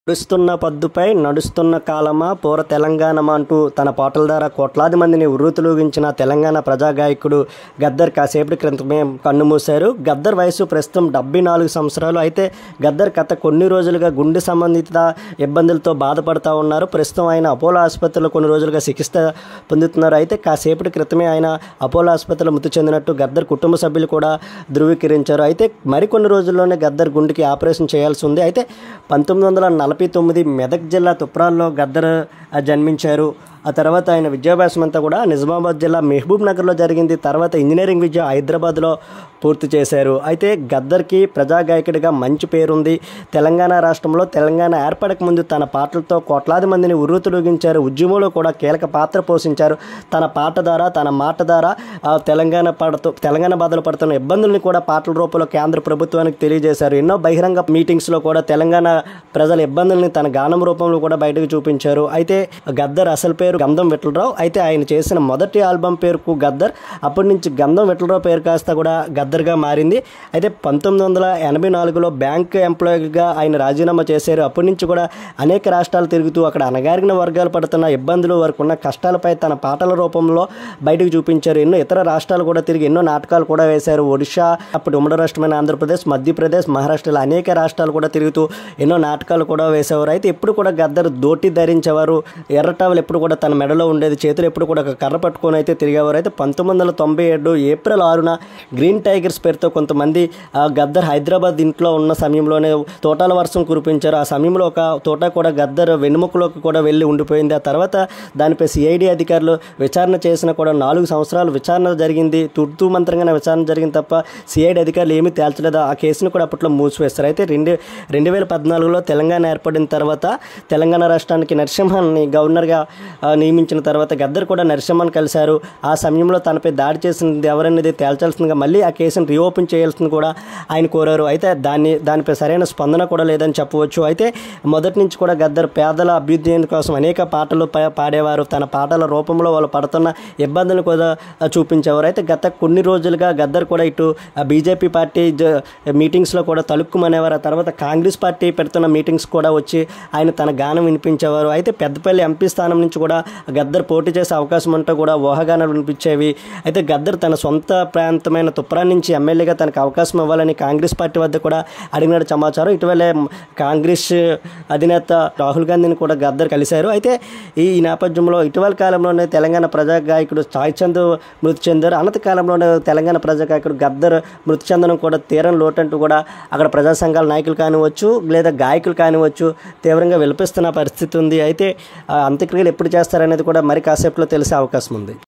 కురుస్తున్న పద్దుపై నడుస్తున్న కాలమా పూర తెలంగాణమా అంటూ తన పాటల ద్వారా కోట్లాది మందిని ఉర్రూతలూగించిన తెలంగాణ ప్రజా గాయకుడు గద్దర్ కాసేపటి క్రితమే కన్నుమూశారు గద్దర్ వయసు ప్రస్తుతం డెబ్బై నాలుగు సంవత్సరాలు అయితే గద్దర్ గత కొన్ని రోజులుగా గుండె సంబంధిత ఇబ్బందులతో బాధపడుతూ ఉన్నారు ప్రస్తుతం ఆయన అపోలో ఆసుపత్రిలో కొన్ని రోజులుగా చికిత్స పొందుతున్నారు అయితే కాసేపటి క్రితమే ఆయన అపోలో ఆసుపత్రిలో మృతి చెందినట్టు గద్దర్ కుటుంబ సభ్యులు కూడా ధృవీకరించారు అయితే మరికొన్ని రోజుల్లోనే గద్దర్ గుండెకి ఆపరేషన్ చేయాల్సి ఉంది అయితే పంతొమ్మిది వందల నలభై తొమ్మిది మెదక్ జిల్లా తుప్రాల్లో గద్దర్ ఆ, జన్మించారు ఆ తర్వాత ఆయన విద్యాభ్యాసం అంతా కూడా నిజామాబాద్ జిల్లా మహబూబ్ నగర్లో జరిగింది తర్వాత ఇంజనీరింగ్ విద్య హైదరాబాద్లో పూర్తి చేశారు అయితే గద్దర్కి ప్రజా గాయకుడిగా మంచి పేరుంది తెలంగాణ రాష్ట్రంలో తెలంగాణ ఏర్పడక ముందు తన పాటలతో కోట్లాది మందిని ఉర్రూతలూగించారు ఉద్యమంలో కూడా కీలక పాత్ర పోషించారు తన పాట ద్వారా తన మాట ద్వారా ఆ, తెలంగాణ పడుతూ తెలంగాణ బాధలు పడుతున్న ఇబ్బందుల్ని కూడా పాటల రూపంలో కేంద్ర ప్రభుత్వానికి తెలియజేశారు ఎన్నో బహిరంగ మీటింగ్స్లో కూడా తెలంగాణ ప్రజల ఇబ్బందుల్ని తన గానం రూపంలో కూడా బయటకు చూపించారు అయితే గద్దర్ అసలు పేరు గంధం విఠలరావు అయితే ఆయన చేసిన మొదటి ఆల్బమ్ పేరుకు గద్దర్ అప్పటి నుంచి గంధం విఠలరావు పేరు కాస్త కూడా గద్దర్గా మారింది అయితే పంతొమ్మిది వందల ఎనభై నాలుగులో బ్యాంక్ ఎంప్లాయీగా ఆయన రాజీనామా చేశారు అప్పటి నుంచి కూడా అనేక రాష్ట్రాలు తిరుగుతూ అక్కడ అణగారిన వర్గాలు పడుతున్న ఇబ్బందులు వారికి ఉన్న కష్టాలపై తన పాటల రూపంలో బయటకు చూపించారు ఎన్నో ఇతర రాష్ట్రాలు కూడా తిరిగి ఎన్నో నాటకాలు కూడా వేశారు ఒడిషా అప్పుడు ఉమ్మడి రాష్ట్రమైన ఆంధ్రప్రదేశ్ మధ్యప్రదేశ్ మహారాష్ట్రలో అనేక రాష్ట్రాలు కూడా తిరుగుతూ ఎన్నో నాటకాలు కూడా వేసేవారు అయితే ఎప్పుడు కూడా గద్దరు దోటి ధరించేవారు ఎర్ర టవల్ ఎప్పుడు కూడా తన మెడలో ఉండేది చేతులు ఎప్పుడు కూడా ఒక కర్ర పట్టుకొని అయితే తిరిగేవారు అయితే పంతొమ్మిది వందల తొంభై ఏడు ఏప్రిల్ ఆరున గ్రీన్ టైగర్స్ పేరుతో కొంతమంది ఆ, గద్దర్ హైదరాబాద్ ఇంట్లో ఉన్న సమయంలోనే తోటాల వర్షం కురిపించారు ఆ సమయంలో ఒక తోట కూడా గద్దర్ వెన్నుముకలోకి కూడా వెళ్ళి ఉండిపోయింది ఆ తర్వాత దానిపై సిఐడి అధికారులు విచారణ చేసిన కూడా నాలుగు సంవత్సరాలు విచారణ జరిగింది తుర్తు మంత్రంగానే విచారణ జరిగింది తప్ప సిఐడి అధికారులు ఏమీ తేల్చలేదు ఆ కేసును కూడా అప్పట్లో మూసివేస్తారు అయితే రెండు రెండు వేల పద్నాలుగులో తెలంగాణ ఏర్పడిన తర్వాత తెలంగాణ రాష్ట్రానికి నరసింహన్ని గవర్నర్గా ఆ, నియమించిన తర్వాత గద్దర్ కూడా నరసింహన్ కలిశారు ఆ సమయంలో తనపై దాడి చేసింది ఎవరనేది తేల్చాల్సిందిగా మళ్ళీ ఆ కేసును రీఓపెన్ చేయాల్సింది కూడా ఆయన కోరారు అయితే దాన్ని దానిపై సరైన స్పందన కూడా లేదని చెప్పవచ్చు అయితే మొదటి నుంచి కూడా గద్దర్ పేదల అభ్యుదయం కోసం అనేక పాటలు పా- పాడేవారు తన పాటల రూపంలో వాళ్ళు పడుతున్న ఇబ్బందులు కూడా ఆ, చూపించేవారు అయితే గత కొన్ని రోజులుగా గద్దర్ కూడా ఇటు బీజేపీ పార్టీ జ- మీటింగ్స్లో కూడా తలుక్కుమనేవారు ఆ తర్వాత కాంగ్రెస్ పార్టీ పెడుతున్న మీటింగ్స్ కూడా వచ్చి ఆయన తన గానం వినిపించేవారు అయితే పెద్దపల్లి ఎంపీ స్థానం నుంచి కూడా గద్దర్ పోటీ చేసే అవకాశం ఉంటే కూడా ఊహాగానాలు వినిపించేవి అయితే గద్దర్ తన సొంత ప్రాంతమైన తుప్రా నుంచి ఎమ్మెల్యేగా తనకు అవకాశం ఇవ్వాలని కాంగ్రెస్ పార్టీ వద్ద కూడా అడిగినట్టు సమాచారం ఇటీవలే కాంగ్రెస్ అధినేత రాహుల్ గాంధీని కూడా గద్దర్ కలిశారు అయితే ఈ ఈ నేపథ్యంలో ఇటీవల కాలంలోనే తెలంగాణ ప్రజా గాయకుడు సాయి చంద్ మృతి చెందారు అనంత కాలంలోనే తెలంగాణ ప్రజా గాయకుడు గద్దర్ మృతి చెందడం కూడా తీరం లోటంటూ కూడా అక్కడ ప్రజా సంఘాల నాయకులు కానివచ్చు లేదా గాయకులు కానివచ్చు తీవ్రంగా విలపిస్తున్న పరిస్థితి ఉంది అయితే ఆ అంత్యక్రియలు ఎప్పుడు చేస్తారనేది కూడా మరి కాసేపులో తెలిసే అవకాశం ఉంది